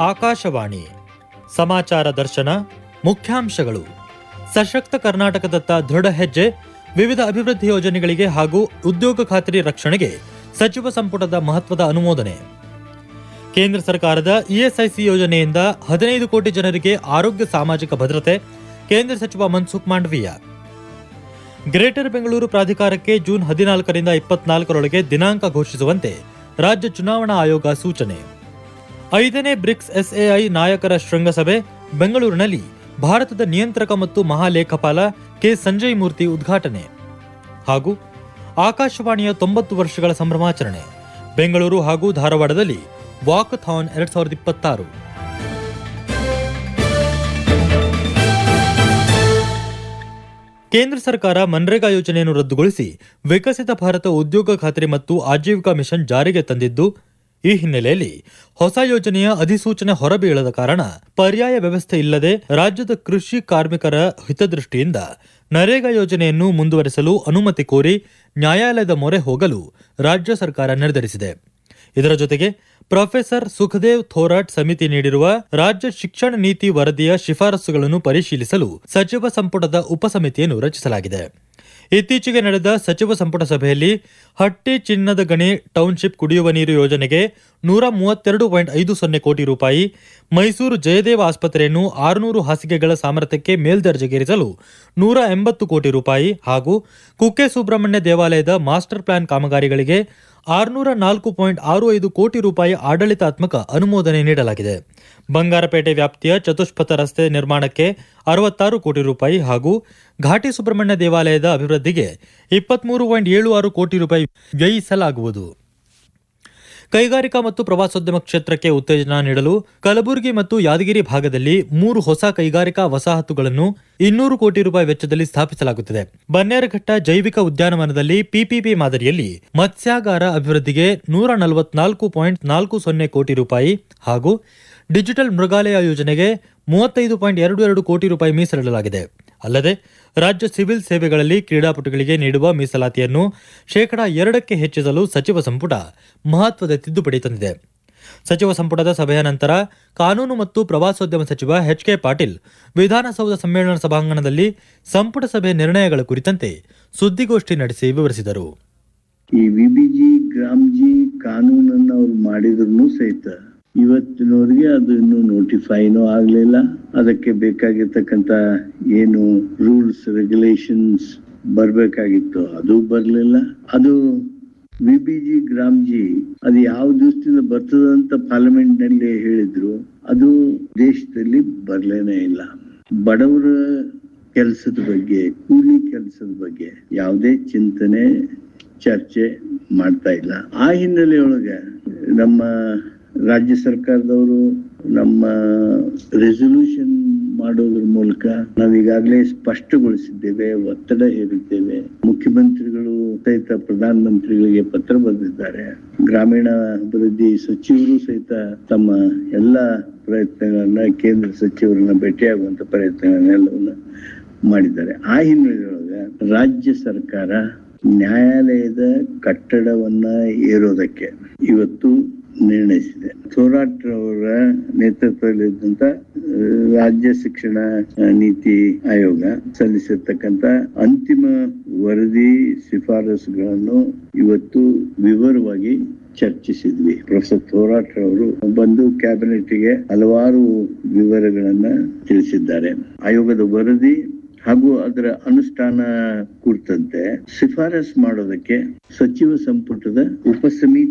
ಆಕಾಶವಾಣಿ ಸಮಾಚಾರ ದರ್ಶನ ಮುಖ್ಯಾಂಶಗಳು ಸಶಕ್ತ ಕರ್ನಾಟಕದತ್ತ ದೃಢ ಹೆಜ್ಜೆ ವಿವಿಧ ಅಭಿವೃದ್ಧಿ ಯೋಜನೆಗಳಿಗೆ ಹಾಗೂ ಉದ್ಯೋಗ ಖಾತ್ರಿ ರಕ್ಷಣೆಗೆ ಸಚಿವ ಸಂಪುಟದ ಮಹತ್ವದ ಅನುಮೋದನೆ ಕೇಂದ್ರ ಸರ್ಕಾರದ ಇಎಸ್ಐಸಿ ಯೋಜನೆಯಿಂದ ಹದಿನೈದು ಕೋಟಿ ಜನರಿಗೆ ಆರೋಗ್ಯ ಸಾಮಾಜಿಕ ಭದ್ರತೆ ಕೇಂದ್ರ ಸಚಿವ ಮನ್ಸುಖ್ ಮಾಂಡವೀಯ ಗ್ರೇಟರ್ ಬೆಂಗಳೂರು ಪ್ರಾಧಿಕಾರಕ್ಕೆ ಜೂನ್ ಹದಿನಾಲ್ಕರಿಂದ ಇಪ್ಪತ್ನಾಲ್ಕರೊಳಗೆ ದಿನಾಂಕ ಘೋಷಿಸುವಂತೆ ರಾಜ್ಯ ಚುನಾವಣಾ ಆಯೋಗ ಸೂಚನೆ ಐದನೇ ಬ್ರಿಕ್ಸ್ ಎಸ್ಎಐ ನಾಯಕರ ಶೃಂಗಸಭೆ ಬೆಂಗಳೂರಿನಲ್ಲಿ ಭಾರತದ ನಿಯಂತ್ರಕ ಮತ್ತು ಮಹಾಲೇಖಪಾಲ ಕೆ ಸಂಜಯ್ ಮೂರ್ತಿ ಉದ್ಘಾಟನೆ ಹಾಗೂ ಆಕಾಶವಾಣಿಯ ತೊಂಬತ್ತು ವರ್ಷಗಳ ಸಂಭ್ರಮಾಚರಣೆ ಬೆಂಗಳೂರು ಹಾಗೂ ಧಾರವಾಡದಲ್ಲಿ ವಾಕಥಾನ್ ಎರಡ್ ಸಾವಿರದ ಇಪ್ಪತ್ತಾರು ಕೇಂದ್ರ ಸರ್ಕಾರ ಮನ್ರೇಗಾ ಯೋಜನೆಯನ್ನು ರದ್ದುಗೊಳಿಸಿ ವಿಕಸಿತ ಭಾರತ ಉದ್ಯೋಗ ಖಾತ್ರಿ ಮತ್ತು ಆಜೀವಿಕಾ ಮಿಷನ್ ಜಾರಿಗೆ ತಂದಿದ್ದು ಈ ಹಿನ್ನೆಲೆಯಲ್ಲಿ ಹೊಸ ಯೋಜನೆಯ ಅಧಿಸೂಚನೆ ಹೊರಬೀಳದ ಕಾರಣ ಪರ್ಯಾಯ ವ್ಯವಸ್ಥೆ ಇಲ್ಲದೆ ರಾಜ್ಯದ ಕೃಷಿ ಕಾರ್ಮಿಕರ ಹಿತದೃಷ್ಟಿಯಿಂದ ನರೇಗಾ ಯೋಜನೆಯನ್ನು ಮುಂದುವರೆಸಲು ಅನುಮತಿ ಕೋರಿ ನ್ಯಾಯಾಲಯದ ಮೊರೆ ಹೋಗಲು ರಾಜ್ಯ ಸರ್ಕಾರ ನಿರ್ಧರಿಸಿದೆ ಇದರ ಜೊತೆಗೆ ಪ್ರೊಫೆಸರ್ ಸುಖದೇವ್ ಥೋರಾಟ್ ಸಮಿತಿ ನೀಡಿರುವ ರಾಜ್ಯ ಶಿಕ್ಷಣ ನೀತಿ ವರದಿಯ ಶಿಫಾರಸುಗಳನ್ನು ಪರಿಶೀಲಿಸಲು ಸಚಿವ ಸಂಪುಟದ ಉಪಸಮಿತಿಯನ್ನು ರಚಿಸಲಾಗಿದೆ ಇತ್ತೀಚೆಗೆ ನಡೆದ ಸಚಿವ ಸಂಪುಟ ಸಭೆಯಲ್ಲಿ ಹಟ್ಟಿ ಚಿನ್ನದ ಗಣಿ ಟೌನ್ಶಿಪ್ ಕುಡಿಯುವ ನೀರು ಯೋಜನೆಗೆ ನೂರ ಮೂವತ್ತೆರಡು ಪಾಯಿಂಟ್ ಐದು ಸೊನ್ನೆ ಕೋಟಿ ರೂಪಾಯಿ ಮೈಸೂರು ಜಯದೇವ ಆಸ್ಪತ್ರೆಯನ್ನು ಆರುನೂರು ಹಾಸಿಗೆಗಳ ಸಾಮರ್ಥ್ಯಕ್ಕೆ ಮೇಲ್ದರ್ಜೆಗೇರಿಸಲು ನೂರ ಎಂಬತ್ತು ಕೋಟಿ ರೂಪಾಯಿ ಹಾಗೂ ಕುಕ್ಕೆ ಸುಬ್ರಹ್ಮಣ್ಯ ದೇವಾಲಯದ ಮಾಸ್ಟರ್ ಪ್ಲಾನ್ ಕಾಮಗಾರಿಗಳಿಗೆ ಆರುನೂರ ನಾಲ್ಕು ಪಾಯಿಂಟ್ ಆರು ಐದು ಕೋಟಿ ರೂಪಾಯಿ ಆಡಳಿತಾತ್ಮಕ ಅನುಮೋದನೆ ನೀಡಲಾಗಿದೆ ಬಂಗಾರಪೇಟೆ ವ್ಯಾಪ್ತಿಯ ಚತುಷ್ಪಥ ರಸ್ತೆ ನಿರ್ಮಾಣಕ್ಕೆ ಅರವತ್ತಾರು ಕೋಟಿ ರೂಪಾಯಿ ಹಾಗೂ ಘಾಟಿ ಸುಬ್ರಹ್ಮಣ್ಯ ದೇವಾಲಯದ ಅಭಿವೃದ್ಧಿಗೆ ಇಪ್ಪತ್ಮೂರು ಪಾಯಿಂಟ್ ಏಳು ಆರು ಕೋಟಿ ರೂಪಾಯಿ ವ್ಯಯಿಸಲಾಗುವುದು ಕೈಗಾರಿಕಾ ಮತ್ತು ಪ್ರವಾಸೋದ್ಯಮ ಕ್ಷೇತ್ರಕ್ಕೆ ಉತ್ತೇಜನ ನೀಡಲು ಕಲಬುರಗಿ ಮತ್ತು ಯಾದಗಿರಿ ಭಾಗದಲ್ಲಿ ಮೂರು ಹೊಸ ಕೈಗಾರಿಕಾ ವಸಾಹತುಗಳನ್ನು ಇನ್ನೂರು ಕೋಟಿ ರೂಪಾಯಿ ವೆಚ್ಚದಲ್ಲಿ ಸ್ಥಾಪಿಸಲಾಗುತ್ತಿದೆ ಬನ್ನೇರಘಟ್ಟ ಜೈವಿಕ ಉದ್ಯಾನವನದಲ್ಲಿ ಪಿಪಿಪಿ ಮಾದರಿಯಲ್ಲಿ ಮತ್ಸ್ಯಾಗಾರ ಅಭಿವೃದ್ಧಿಗೆ ನೂರ ನಲವತ್ನಾಲ್ಕು ಪಾಯಿಂಟ್ ನಾಲ್ಕು ಸೊನ್ನೆ ಕೋಟಿ ರೂಪಾಯಿ ಹಾಗೂ ಡಿಜಿಟಲ್ ಮೃಗಾಲಯ ಯೋಜನೆಗೆ ಮೂವತ್ತೈದು ಪಾಯಿಂಟ್ ಎರಡು ಎರಡು ಕೋಟಿ ರೂಪಾಯಿ ಮೀಸಲಿಡಲಾಗಿದೆ ಅಲ್ಲದೆ ರಾಜ್ಯ ಸಿವಿಲ್ ಸೇವೆಗಳಲ್ಲಿ ಕ್ರೀಡಾಪಟುಗಳಿಗೆ ನೀಡುವ ಮೀಸಲಾತಿಯನ್ನು ಶೇಕಡಾ ಎರಡಕ್ಕೆ ಹೆಚ್ಚಿಸಲು ಸಚಿವ ಸಂಪುಟ ಮಹತ್ವದ ತಿದ್ದುಪಡಿ ತಂದಿದೆ ಸಚಿವ ಸಂಪುಟದ ಸಭೆಯ ನಂತರ ಕಾನೂನು ಮತ್ತು ಪ್ರವಾಸೋದ್ಯಮ ಸಚಿವ ಎಚ್ ಕೆ ಪಾಟೀಲ್ ವಿಧಾನಸೌಧ ಸಮ್ಮೇಳನ ಸಭಾಂಗಣದಲ್ಲಿ ಸಂಪುಟ ಸಭೆ ನಿರ್ಣಯಗಳ ಕುರಿತಂತೆ ಸುದ್ದಿಗೋಷ್ಠಿ ನಡೆಸಿ ವಿವರಿಸಿದರು ಈ ವಿಬಿಜಿ ಗ್ರಾಮ್ಜಿ ಕಾನೂನನ್ನ ಅವ್ರು ಮಾಡಿದ್ರು ಸಹಿತ ಇವತ್ತಿನವರೆಗೆ ಅದು ಇನ್ನೂ ನೋಟಿಫೈನೂ ಆಗ್ಲಿಲ್ಲ ಅದಕ್ಕೆ ಬೇಕಾಗಿರ್ತಕ್ಕಂತ ಏನು ರೂಲ್ಸ್ ರೆಗ್ಯುಲೇಷನ್ಸ್ ಬರ್ಬೇಕಾಗಿತ್ತು ಅದು ಬರ್ಲಿಲ್ಲ ಅದು ವಿಬಿಜಿ ಗ್ರಾಮ್ಜಿ ಅದು ಯಾವ ದಿವಸದಿಂದ ಬರ್ತದ ಅಂತ ಪಾರ್ಲಿಮೆಂಟ್ ನಲ್ಲಿ ಹೇಳಿದ್ರು ಅದು ದೇಶದಲ್ಲಿ ಬರ್ಲೇನೇ ಇಲ್ಲ ಬಡವರ ಕೆಲಸದ ಬಗ್ಗೆ ಕೂಲಿ ಕೆಲಸದ ಬಗ್ಗೆ ಯಾವುದೇ ಚಿಂತನೆ ಚರ್ಚೆ ಮಾಡ್ತಾ ಇಲ್ಲ ಆ ಹಿನ್ನೆಲೆಯೊಳಗೆ ನಮ್ಮ ರಾಜ್ಯ ಸರ್ಕಾರದವರು ನಮ್ಮ ರೆಸೊಲ್ಯೂಷನ್ ಮಾಡೋದ್ರ ಮೂಲಕ ನಾವು ಈಗಾಗಲೇ ಸ್ಪಷ್ಟಗೊಳಿಸಿದ್ದೇವೆ ಒತ್ತಡ ಹೇರಿದ್ದೇವೆ ಮುಖ್ಯಮಂತ್ರಿಗಳು ಸಹಿತ ಪ್ರಧಾನ ಮಂತ್ರಿಗಳಿಗೆ ಪತ್ರ ಬರೆದಿದ್ದಾರೆ ಗ್ರಾಮೀಣ ಅಭಿವೃದ್ಧಿ ಸಚಿವರು ಸಹಿತ ತಮ್ಮ ಎಲ್ಲ ಪ್ರಯತ್ನಗಳನ್ನ ಕೇಂದ್ರ ಸಚಿವರನ್ನ ಭೇಟಿಯಾಗುವಂತ ಪ್ರಯತ್ನಗಳನ್ನೆಲ್ಲವನ್ನ ಮಾಡಿದ್ದಾರೆ ಆ ಹಿನ್ನೆಲೆಯೊಳಗೆ ರಾಜ್ಯ ಸರ್ಕಾರ ನ್ಯಾಯಾಲಯದ ಕಟ್ಟಡವನ್ನ ಏರೋದಕ್ಕೆ ಇವತ್ತು ನಿರ್ಣಯಿಸಿದೆ ಥೋರಾಟ್ ಅವರ ನೇತೃತ್ವದಲ್ಲಿದ್ದಂತ ರಾಜ್ಯ ಶಿಕ್ಷಣ ನೀತಿ ಆಯೋಗ ಸಲ್ಲಿಸಿರ್ತಕ್ಕಂತ ಅಂತಿಮ ವರದಿ ಶಿಫಾರಸುಗಳನ್ನು ಇವತ್ತು ವಿವರವಾಗಿ ಚರ್ಚಿಸಿದ್ವಿ ಪ್ರೊಫೆಸರ್ ಥೋರಾಟ್ ಅವರು ಬಂದು ಕ್ಯಾಬಿನೆಟ್ಗೆ ಹಲವಾರು ವಿವರಗಳನ್ನ ತಿಳಿಸಿದ್ದಾರೆ ಆಯೋಗದ ವರದಿ ಹಾಗೂ ಅದರ ಅನುಷ್ಠಾನ ಕುರಿತಂತೆ ಶಿಫಾರಸ್ ಮಾಡೋದಕ್ಕೆ ಸಚಿವ ಸಂಪುಟದ ಉಪಸಮಿತಿ